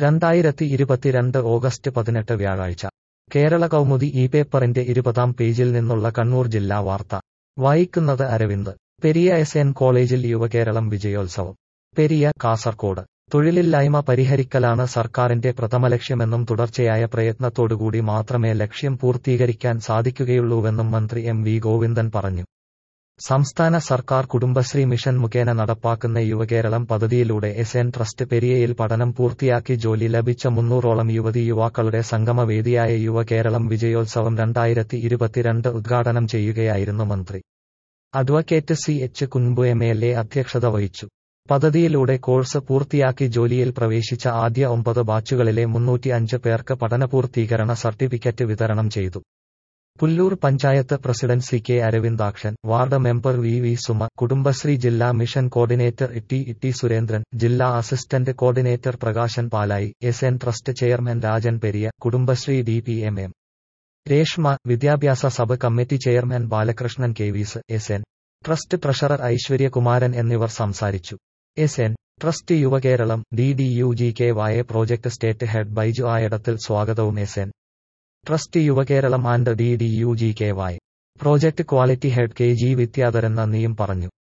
രണ്ടായിരത്തി ഇരുപത്തിരണ്ട് ഓഗസ്റ്റ് പതിനെട്ട് വ്യാഴാഴ്ച കേരള കൗമുദി ഈ പേപ്പറിന്റെ ഇരുപതാം പേജിൽ നിന്നുള്ള കണ്ണൂർ ജില്ലാ വാർത്ത വായിക്കുന്നത് അരവിന്ദ് പെരിയ എസ് എൻ കോളേജിൽ യുവകേരളം വിജയോത്സവം പെരിയ കാസർകോട് തൊഴിലില്ലായ്മ പരിഹരിക്കലാണ് സർക്കാരിന്റെ പ്രഥമലക്ഷ്യമെന്നും തുടർച്ചയായ പ്രയത്നത്തോടുകൂടി മാത്രമേ ലക്ഷ്യം പൂർത്തീകരിക്കാൻ സാധിക്കുകയുള്ളൂവെന്നും മന്ത്രി എം വി ഗോവിന്ദൻ പറഞ്ഞു സംസ്ഥാന സർക്കാർ കുടുംബശ്രീ മിഷൻ മുഖേന നടപ്പാക്കുന്ന യുവകേരളം പദ്ധതിയിലൂടെ എസ് എൻ ട്രസ്റ്റ് പെരിയയിൽ പഠനം പൂർത്തിയാക്കി ജോലി ലഭിച്ച മുന്നൂറോളം യുവതി യുവാക്കളുടെ സംഗമവേദിയായ യുവകേരളം വിജയോത്സവം രണ്ടായിരത്തി ഇരുപത്തിരണ്ട് ഉദ്ഘാടനം ചെയ്യുകയായിരുന്നു മന്ത്രി അഡ്വക്കേറ്റ് സി എച്ച് കുൻപു എം എൽ എ അധ്യക്ഷത വഹിച്ചു പദ്ധതിയിലൂടെ കോഴ്സ് പൂർത്തിയാക്കി ജോലിയിൽ പ്രവേശിച്ച ആദ്യ ഒമ്പത് ബാച്ചുകളിലെ മുന്നൂറ്റി അഞ്ച് പേർക്ക് പഠനപൂർത്തീകരണ സർട്ടിഫിക്കറ്റ് വിതരണം ചെയ്തു Pullur panchayat president C K Aravindakshan ward member V V Suma Kudumbashree ജില്ലാ മിഷൻ കോർഡിനേറ്റർ ഇട്ടി ഇട്ടി സുരേന്ദ്രൻ ജില്ലാ assistant coordinator Prakashan Palayi S N trust chairman Rajan Periya Kudumbashree D P M M Reshma വിദ്യാഭ്യാസ സഭ കമ്മിറ്റി ചെയർമാൻ ബാലകൃഷ്ണൻ കെവീസ് S N trust treasurer Aishwaryakumaran എന്നിവർ സംസാരിച്ചു S N trust Yuvakeralam D D U G K Y project state head Baiju Ayadathil സ്വാഗതവും S N trust Yuvakeralam and D D U G K Y project quality head K G Vidyadharan നന്ദിയും പറഞ്ഞു